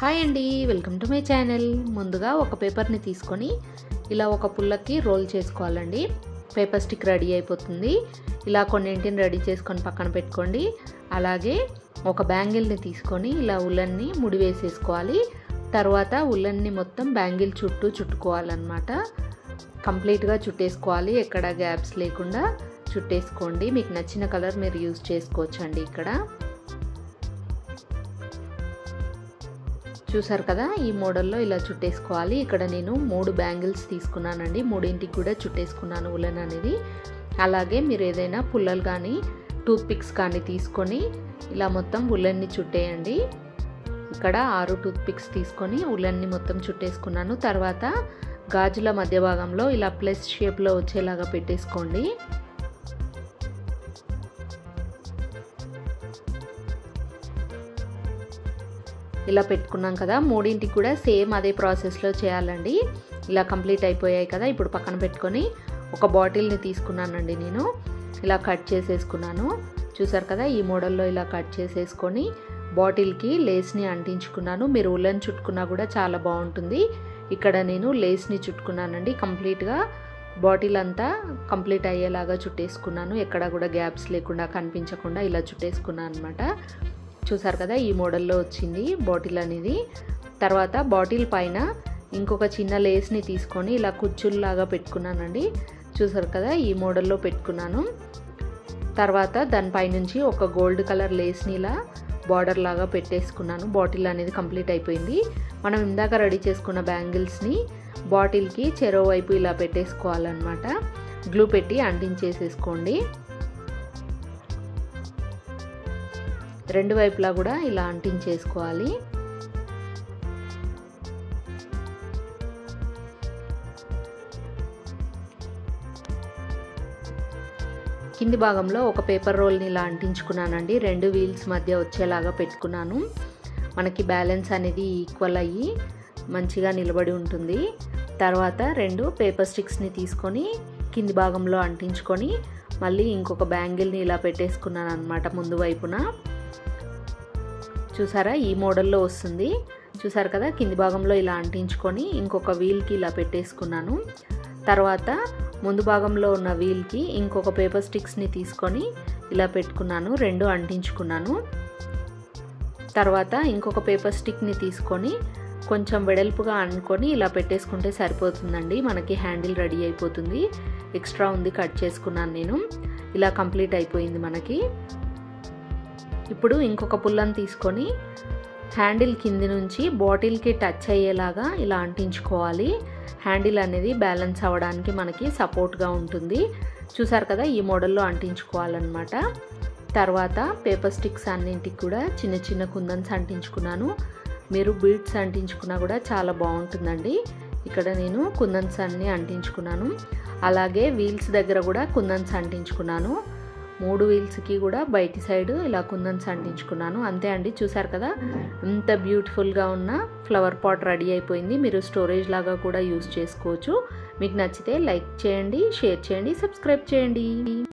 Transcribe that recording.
hi అండి welcome to my channel ముందుగా ఒక పేపర్ని తీసుకొని ఇలా ఒక పుల్లకి రోల్ చేసుకోవాలండి పేపర్ స్టిక్ రెడీ అయిపోతుంది ఇలా కొన్నింటిని రెడీ చేసుకొని పక్కన పెట్టుకోండి అలాగే ఒక బ్యాంగిల్ని తీసుకొని ఇలా ఉల్లన్ని ముడి వేసేసుకోవాలి తర్వాత ఉల్లన్ని మొత్తం బ్యాంగిల్ చుట్టూ చుట్టుకోవాలన్నమాట కంప్లీట్గా చుట్టేసుకోవాలి ఎక్కడ గ్యాప్స్ లేకుండా చుట్టేసుకోండి మీకు నచ్చిన కలర్ మీరు యూజ్ చేసుకోవచ్చండి ఇక్కడ చూసారు కదా ఈ మోడల్లో ఇలా చుట్టేసుకోవాలి ఇక్కడ నేను మూడు బ్యాంగిల్స్ తీసుకున్నానండి మూడింటికి కూడా చుట్టేసుకున్నాను ఉలన్ అనేది అలాగే మీరు ఏదైనా పుల్లలు కానీ టూత్ పిక్స్ కానీ తీసుకొని ఇలా మొత్తం ఉలన్ని చుట్టేయండి ఇక్కడ ఆరు టూత్ పిక్స్ తీసుకొని ఉలన్ని మొత్తం చుట్టేసుకున్నాను తర్వాత గాజుల మధ్య భాగంలో ఇలా ప్లస్ షేప్లో వచ్చేలాగా పెట్టేసుకోండి ఇలా పెట్టుకున్నాం కదా మూడింటికి కూడా సేమ్ అదే ప్రాసెస్లో చేయాలండి ఇలా కంప్లీట్ అయిపోయాయి కదా ఇప్పుడు పక్కన పెట్టుకొని ఒక బాటిల్ని తీసుకున్నానండి నేను ఇలా కట్ చేసేసుకున్నాను చూసారు కదా ఈ మోడల్లో ఇలా కట్ చేసేసుకొని బాటిల్కి లేస్ని అంటించుకున్నాను మీరు ఉల్లన్ చుట్టుకున్నా కూడా చాలా బాగుంటుంది ఇక్కడ నేను లేస్ని చుట్టుకున్నానండి కంప్లీట్గా బాటిల్ అంతా కంప్లీట్ అయ్యేలాగా చుట్టేసుకున్నాను ఎక్కడ కూడా గ్యాప్స్ లేకుండా కనిపించకుండా ఇలా చుట్టేసుకున్నాను అనమాట చూసారు కదా ఈ మోడల్లో వచ్చింది బాటిల్ అనేది తర్వాత బాటిల్ పైన ఇంకొక చిన్న లేస్ని తీసుకొని ఇలా కుచ్చుల్లాగా పెట్టుకున్నానండి చూసారు కదా ఈ మోడల్లో పెట్టుకున్నాను తర్వాత దానిపైనుంచి ఒక గోల్డ్ కలర్ లేస్ని ఇలా బార్డర్ లాగా పెట్టేసుకున్నాను బాటిల్ అనేది కంప్లీట్ అయిపోయింది మనం ఇందాక రెడీ చేసుకున్న బ్యాంగిల్స్ని బాటిల్కి చెరో వైపు ఇలా పెట్టేసుకోవాలన్నమాట గ్లూ పెట్టి అంటించేసేసుకోండి రెండు వైపులా కూడా ఇలా అంటించేసుకోవాలి కింది భాగంలో ఒక పేపర్ రోల్ని ఇలా అంటించుకున్నానండి రెండు వీల్స్ మధ్య వచ్చేలాగా పెట్టుకున్నాను మనకి బ్యాలెన్స్ అనేది ఈక్వల్ అయ్యి మంచిగా నిలబడి ఉంటుంది తర్వాత రెండు పేపర్ స్టిక్స్ని తీసుకొని కింది భాగంలో అంటించుకొని మళ్ళీ ఇంకొక బ్యాంగిల్ని ఇలా పెట్టేసుకున్నాను అనమాట ముందు వైపున చూసారా ఈ మోడల్లో వస్తుంది చూసారు కదా కింది భాగంలో ఇలా అంటించుకొని ఇంకొక వీల్కి ఇలా పెట్టేసుకున్నాను తర్వాత ముందు భాగంలో ఉన్న వీల్కి ఇంకొక పేపర్ స్టిక్స్ని తీసుకొని ఇలా పెట్టుకున్నాను రెండు అంటించుకున్నాను తర్వాత ఇంకొక పేపర్ స్టిక్ని తీసుకొని కొంచెం వెడల్పుగా అనుకొని ఇలా పెట్టేసుకుంటే సరిపోతుందండి మనకి హ్యాండిల్ రెడీ అయిపోతుంది ఎక్స్ట్రా ఉంది కట్ చేసుకున్నాను నేను ఇలా కంప్లీట్ అయిపోయింది మనకి ఇప్పుడు ఇంకొక పుల్లని తీసుకొని హ్యాండిల్ కింది నుంచి బాటిల్కి టచ్ అయ్యేలాగా ఇలా అంటించుకోవాలి హ్యాండిల్ అనేది బ్యాలెన్స్ అవ్వడానికి మనకి సపోర్ట్గా ఉంటుంది చూసారు కదా ఈ మోడల్లో అంటించుకోవాలన్నమాట తర్వాత పేపర్ స్టిక్స్ అన్నింటికి కూడా చిన్న చిన్న కుందన్స్ అంటించుకున్నాను మీరు బీడ్స్ అంటించుకున్నా కూడా చాలా బాగుంటుందండి ఇక్కడ నేను కుందన్స్ అన్నీ అంటించుకున్నాను అలాగే వీల్స్ దగ్గర కూడా కుందన్స్ అంటించుకున్నాను మూడు వీల్స్కి కూడా బయటి సైడ్ ఇలా కుందన్స్ అంటించుకున్నాను అంతే అండి చూసారు కదా ఎంత బ్యూటిఫుల్గా ఉన్న ఫ్లవర్ పాట్ రెడీ అయిపోయింది మీరు స్టోరేజ్ లాగా కూడా యూస్ చేసుకోవచ్చు మీకు నచ్చితే లైక్ చేయండి షేర్ చేయండి సబ్స్క్రైబ్ చేయండి